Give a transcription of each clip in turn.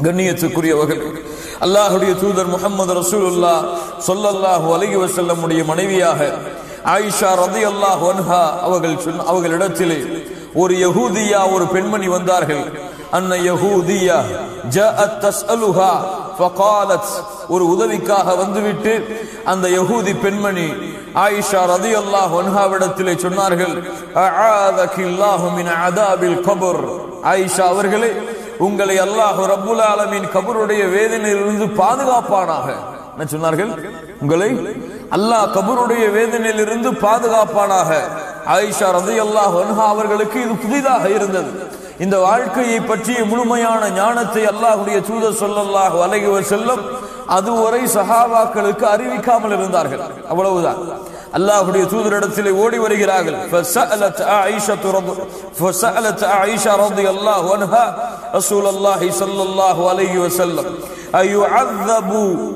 கண்ணியத்துக்குரியவர்கள் அல்லாஹுடைய தூதர் முகமது ரசூலுல்லா சொல்லல்லாஹு அலைஹி வஸல்லமுடைய மனைவியாக ஆயிஷா ரதியல்லாஹு அன்ஹா அவர்கள் சொன்ன அவர்களிடத்திலே ஒரு யகூதியா ஒரு பெண்மணி வந்தார்கள் அன்ன யகூதியா ஜஅத் தஸ்அலுஹா ஃபகாலத் ஒரு உதவிக்காக வந்துவிட்டு அந்த யகூதி பெண்மணி ஆயிஷா ரதியல்லாஹு அன்ஹாவிடத்திலே சொன்னார்கள் அஆதகில்லாஹு மின் அதாபில் கபர் ஆயிஷா அவர்களே உங்களை அல்லாஹ் ரப்புல் ஆலமீன் கபருடைய வேதனையிலிருந்து பாதுகாப்பானாக என்ன சொன்னார்கள் உங்களை அல்லாஹ் கபருடைய வேதனையிலிருந்து பாதுகாப்பானாக ஆயிஷா ரதியல்லாஹு அன்ஹா அவர்களுக்கு இது புதிதாக இருந்தது இந்த வாழ்க்கையை பற்றிய முழுமையான ஞானத்தை அல்லாஹுடைய தூதர் சொல்லல்லாஹு அலைஹி வஸல்லம் அதுவரை சஹாபாக்களுக்கு அறிவிக்காமல் இருந்தார்கள் அவ்வளவுதான் அல்லாஹ்வுடைய தூதரிடத்திலே ஓடி வருகிறார்கள் فسألت عائشة رضي فسألت عائشة رضي الله عنها رسول الله صلى الله عليه وسلم أيعذب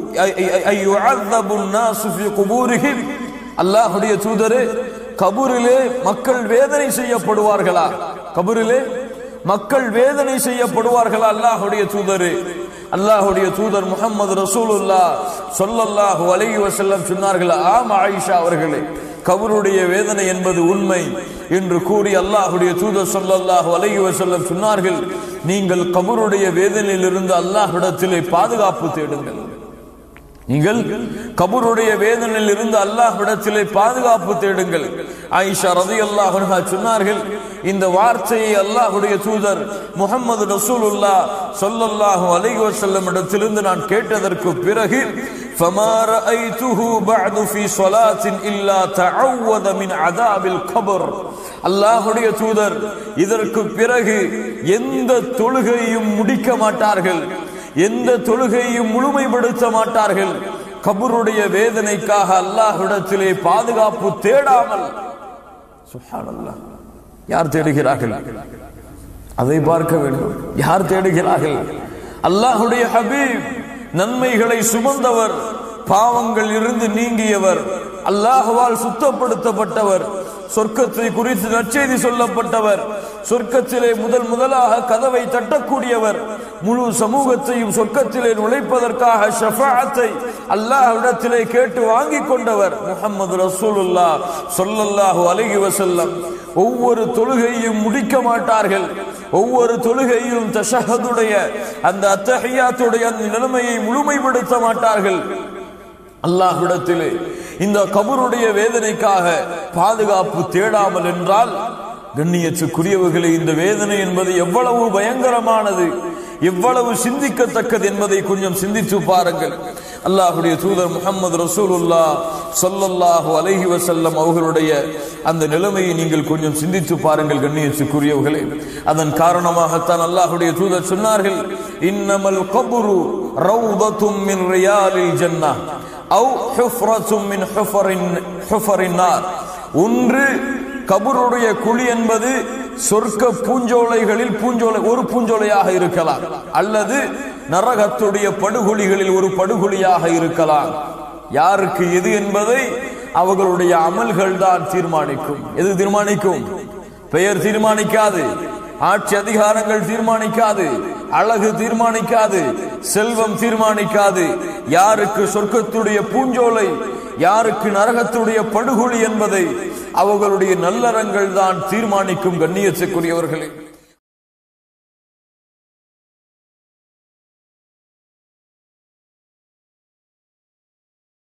أيعذب الناس في قبورهم அல்லாஹ்வுடைய தூதரே கபூரிலே மக்கள் வேதனை செய்யப்படுவார்களா கபூரிலே மக்கள் வேதனை செய்யப்படுவார்களா அல்லாஹுடைய தூதரு அல்லாஹுடைய தூதர் முகமது ரசூலுல்லா சொல்லல்லாஹு அலைஹி வஸல்லம் சொன்னார்கள் ஆம் ஆயிஷா அவர்களே கபருடைய வேதனை என்பது உண்மை என்று கூறி அல்லாஹுடைய தூதர் சொல்லல்லாஹு அலைஹி வஸல்லம் சொன்னார்கள் நீங்கள் கபருடைய வேதனையிலிருந்து அல்லாஹ்விடத்திலே பாதுகாப்பு தேடுங்கள் நீங்கள் கபருடைய வேதனையில் இருந்து அல்லாஹ்விடத்திலே பாதுகாப்பு தேடுங்கள் ஆயிஷா ரதி அல்லாஹ் சொன்னார்கள் இந்த வார்த்தையை அல்லாஹுடைய தூதர் முகமது ரசூலுல்லா சொல்லல்லாஹு அலைஹி வஸல்லம் இடத்திலிருந்து நான் கேட்டதற்கு பிறகு فما رأيته بعد في صلاة إلا تعوذ من عذاب القبر அல்லாஹுடைய தூதர் இதற்கு பிறகு எந்த தொழுகையும் முடிக்க மாட்டார்கள் எந்த தொழுகையும் முழுமைப்படுத்த மாட்டார்கள் கபருடைய வேதனைக்காக அல்லாஹ்விடத்திலே பாதுகாப்பு தேடாமல் சுப்ஹானல்லாஹ் யார் தேடுகிறார்கள் அதை பார்க்க வேண்டும் யார் தேடுகிறார்கள் அல்லாஹுடைய ஹபீப் நன்மைகளை சுமந்தவர் பாவங்கள் இருந்து நீங்கியவர் அல்லாஹுவால் சுத்தப்படுத்தப்பட்டவர் சொர்க்கத்தை குறித்து நற்செய்தி சொல்லப்பட்டவர் சொர்க்கத்திலே முதல் முதலாக கதவை தட்டக்கூடியவர் முழு சமூகத்தையும் சொர்க்கத்திலே நுழைப்பதற்காக ஷஃபாத்தை அல்லாஹ்விடத்திலே கேட்டு வாங்கி கொண்டவர் முகமது ரசூலுல்லா சொல்லல்லாஹு அலைஹி வஸல்லம் ஒவ்வொரு தொழுகையும் முடிக்க மாட்டார்கள் ஒவ்வொரு தொழுகையிலும் தஷஹதுடைய அந்த அத்தஹியாத்துடைய அந்த நிலைமையை முழுமைப்படுத்த மாட்டார்கள் அல்லாஹ்விடத்திலே இந்த கபருடைய வேதனைக்காக பாதுகாப்பு தேடாமல் என்றால் கண்ணியத்துக்குரியவர்களே இந்த வேதனை என்பது எவ்வளவு பயங்கரமானது எவ்வளவு சிந்திக்கத்தக்கது என்பதை கொஞ்சம் சிந்தித்து பாருங்கள் அல்லாஹுடைய தூதர் முகமது ரசூலுல்லா சொல்லல்லாஹு அலைஹி வசல்லம் அவர்களுடைய அந்த நிலைமையை நீங்கள் கொஞ்சம் சிந்தித்து பாருங்கள் கண்ணியத்துக்குரியவர்களே அதன் காரணமாகத்தான் அல்லாஹுடைய தூதர் சொன்னார்கள் இன்னமல் கபுரு ரௌதத்தும் மின் ரியாலில் ஜன்னா அவு ஹுஃப்ரத்தும் மின் ஹுஃபரின் ஹுஃபரின் நார் ஒன்று கபருடைய குழி என்பது சொர்க்க பூஞ்சோலைகளில் பூஞ்சோலை ஒரு பூஞ்சோலையாக இருக்கலாம் அல்லது நரகத்துடைய படுகொலிகளில் ஒரு படுகொலியாக இருக்கலாம் யாருக்கு எது என்பதை அவர்களுடைய அமல்கள் தான் தீர்மானிக்கும் எது தீர்மானிக்கும் பெயர் தீர்மானிக்காது ஆட்சி அதிகாரங்கள் தீர்மானிக்காது அழகு தீர்மானிக்காது செல்வம் தீர்மானிக்காது யாருக்கு சொர்க்கத்துடைய பூஞ்சோலை யாருக்கு நரகத்துடைய படுகொலி என்பதை அவர்களுடைய நல்லறங்கள் தான் தீர்மானிக்கும் கண்ணியத்துக்குரியவர்களே